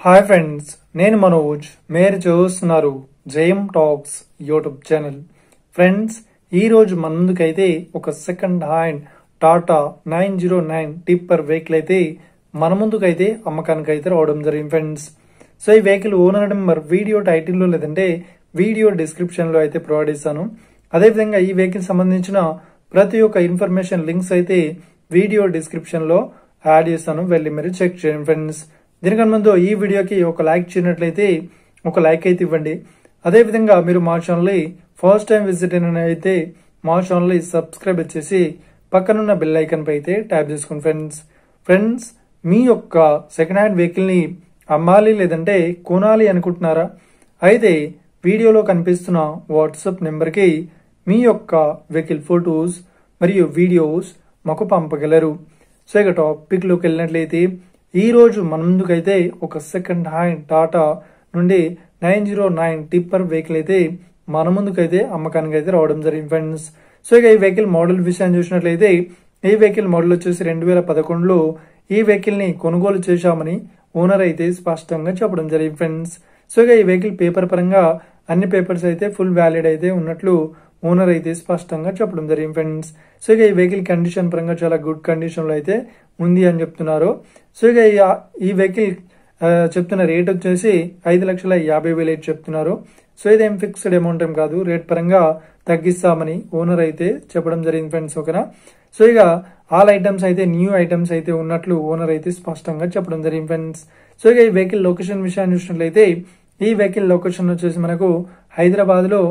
hi friends నేను మనోజ్ మీరు చూస్తున్నారు జయం టాక్స్ యూట్యూబ్ ఛానల్ ఫ్రెండ్స్ ఈ రోజు మన ముందుకైతే ఒక second hand Tata nine zero nine tipper vehicle అయితే మన ముందుకైతే అమ్మకానికి అయితే రావడం జరిగింది ఫ్రెండ్స్ సో ఈ వెహికల్ ఓనర్ నెంబర్ వీడియో టైటిల్లో లేదంటే వీడియో డిస్క్రిప్షన్ లో అయితే ప్రొవైడ్ చేస్తాను అదేవిధంగా ఈ వెహికల్ సంబంధించిన ప్రతి ఒక్క ఇన్ఫర్మేషన్ లింక్స్ అయితే వీడియో డిస్క్రిప్షన్ లో యాడ్ చేస్తాను వెళ్ళి మీరు చెక్ చేయండి ఫ్రెండ్స్ దీనికన్నా ముందు ఈ వీడియోకి ఒక లైక్ చేయనట్లయితే ఒక లైక్ అయితే ఇవ్వండి అదేవిధంగా మీరు మా ఛానల్ ఫస్ట్ టైం విజిట్ అయిన అయితే మా ఛానల్ సబ్స్క్రైబ్ చేసి పక్కనున్న బెల్ ఐకన్ పై అయితే ట్యాప్ చేసుకోండి ఫ్రెండ్స్ ఫ్రెండ్స్ మీ యొక్క సెకండ్ హ్యాండ్ వెహికల్ ని అమ్మాలి లేదంటే కొనాలి అనుకుంటున్నారా అయితే వీడియోలో కనిపిస్తున్న వాట్సాప్ నెంబర్కి మీ యొక్క వెహికల్ ఫొటోస్ మరియు వీడియోస్ మాకు పంపగలరు సో ఇక టాపిక్లోకి వెళ్ళినట్లయితే ఈ రోజు మన ముందుకైతే ఒక సెకండ్ హ్యాండ్ టాటా నుండి nine zero nine tipper vehicle అయితే మన ముందుకైతే అమ్మకానికి అయితే రావడం జరిగింది ఫ్రెండ్స్ సో ఇక ఈ వెహికల్ మోడల్ విషయాన్ని చూసినట్లయితే ఈ వెహికల్ మోడల్ వచ్చేసి రెండు వేల పదకొండులో ఈ వెహికల్ ని కొనుగోలు చేశామని ఓనర్ అయితే స్పష్టంగా చెప్పడం జరిగింది ఫ్రెండ్స్ సో ఇక ఈ వెహికల్ పేపర్ పరంగా అన్ని పేపర్స్ అయితే ఫుల్ వ్యాలిడ్ అయితే ఉన్నట్లు ఓనర్ అయితే స్పష్టంగా చెప్పడం జరిగింది ఫ్రెండ్స్ సో ఇక ఈ వెహికల్ కండిషన్ పరంగా చాలా గుడ్ కండిషన్ లో అయితే ఉంది అని చెప్తున్నారు సో ఇక ఈ- ఈ వెహికల్ ఆ, చెప్తున్న రేట్ వచ్చేసి ఐదు లక్షల యాభై వేలు అయితే చెప్తున్నారు సో ఇదేం ఫిక్స్డ్ అమౌంట్ ఏం కాదు రేట్ పరంగా తగ్గిస్తామని ఓనర్ అయితే చెప్పడం జరిగింది ఫ్రెండ్స్ ఓకేనా సో ఇక ఆల్ ఐటమ్స్ అయితే న్యూ ఐటమ్స్ అయితే ఉన్నట్లు ఓనర్ అయితే స్పష్టంగా చెప్పడం జరిగింది ఫ్రెండ్స్ సో ఇక ఈ వెహికల్ లొకేషన్ విషయాన్ని చూసినట్లయితే ఈ వెహికల్ లొకేషన్ వచ్చేసి మనకు హైదరాబాద్ లో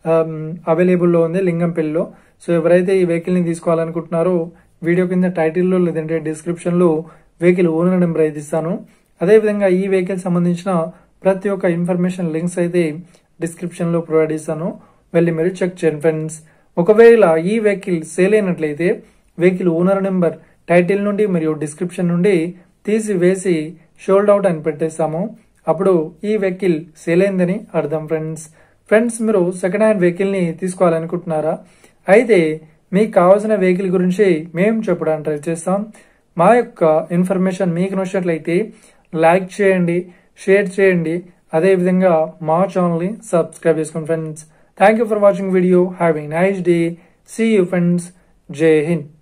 అవైలబుల్ లో ఉంది లింగంపల్లిలో సో ఎవరైతే ఈ వెహికల్ ని తీసుకోవాలనుకుంటున్నారో వీడియో కింద టైటిల్లో లేదంటే డిస్క్రిప్షన్ లో వెహికల్ ఓనర్ నెంబర్ అయితే ఇస్తాను అదేవిధంగా ఈ వెహికల్ సంబంధించిన ప్రతి ఒక్క ఇన్ఫర్మేషన్ లింక్స్ అయితే డిస్క్రిప్షన్ లో ప్రొవైడ్ చేస్తాను వెళ్ళి మీరు చెక్ చేయండి ఫ్రెండ్స్ ఒకవేళ ఈ వెహికల్ సేల్ అయినట్లయితే వెహికల్ ఓనర్ నెంబర్ టైటిల్ నుండి మరియు డిస్క్రిప్షన్ నుండి తీసి వేసి షోల్డ్ అవుట్ అని పెట్టేస్తాము అప్పుడు ఈ వెహికల్ సేల్ అయిందని అర్థం ఫ్రెండ్స్ ఫ్రెండ్స్ మీరు సెకండ్ హ్యాండ్ వెహికల్ ని తీసుకోవాలనుకుంటున్నారా అయితే మీకు కావాల్సిన వెహికల్ గురించి మేము చెప్పడానికి ట్రై చేస్తాం మా యొక్క ఇన్ఫర్మేషన్ మీకు నచ్చినట్లయితే లైక్ చేయండి షేర్ చేయండి అదేవిధంగా మా ఛానల్ని సబ్స్క్రైబ్ చేసుకోండి friends thank you for watching video having nice day see you friends Jai Hind